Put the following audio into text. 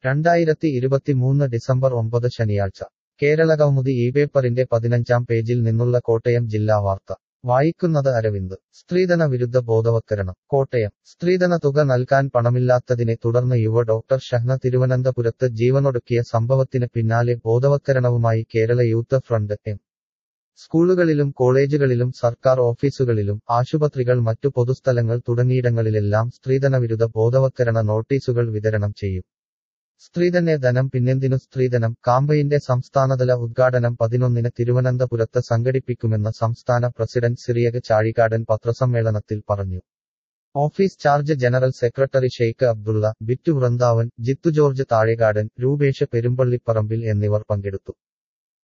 രണ്ടായിരത്തി ഇരുപത്തിമൂന്ന് ഡിസംബർ ഒമ്പത് ശനിയാഴ്ച കേരളകൗമുദി ഈ പേപ്പറിന്റെ പതിനഞ്ചാം പേജിൽ നിന്നുള്ള കോട്ടയം ജില്ലാ വാർത്ത വായിക്കുന്നത് അരവിന്ദ് സ്ത്രീധന വിരുദ്ധ ബോധവത്കരണം കോട്ടയം സ്ത്രീധന തുക നൽകാൻ പണമില്ലാത്തതിനെ തുടർന്ന് യുവ ഡോക്ടർ ഷഹ്ന തിരുവനന്തപുരത്ത് ജീവനൊടുക്കിയ സംഭവത്തിന് പിന്നാലെ ബോധവത്കരണവുമായി കേരള യൂത്ത് ഫ്രണ്ട് എം സ്കൂളുകളിലും കോളേജുകളിലും സർക്കാർ ഓഫീസുകളിലും ആശുപത്രികൾ മറ്റു പൊതുസ്ഥലങ്ങൾ തുടങ്ങിയിടങ്ങളിലെല്ലാം സ്ത്രീധനവിരുദ്ധ ബോധവത്കരണ നോട്ടീസുകൾ വിതരണം ചെയ്യും സ്ത്രീധന്യ ധനം പിന്നെന്തിനു സ്ത്രീധനം കാമ്പയിന്റെ സംസ്ഥാനതല ഉദ്ഘാടനം പതിനൊന്നിന് തിരുവനന്തപുരത്ത് സംഘടിപ്പിക്കുമെന്ന് സംസ്ഥാന പ്രസിഡന്റ് സിറിയക് ചാഴികാടൻ പത്രസമ്മേളനത്തിൽ പറഞ്ഞു office charge general secretary Sheikh Abdulla Bittu Vrindavan Jithu George Thazhekadan Rupesh Perumpallipparambil എന്നിവർ പങ്കെടുത്തു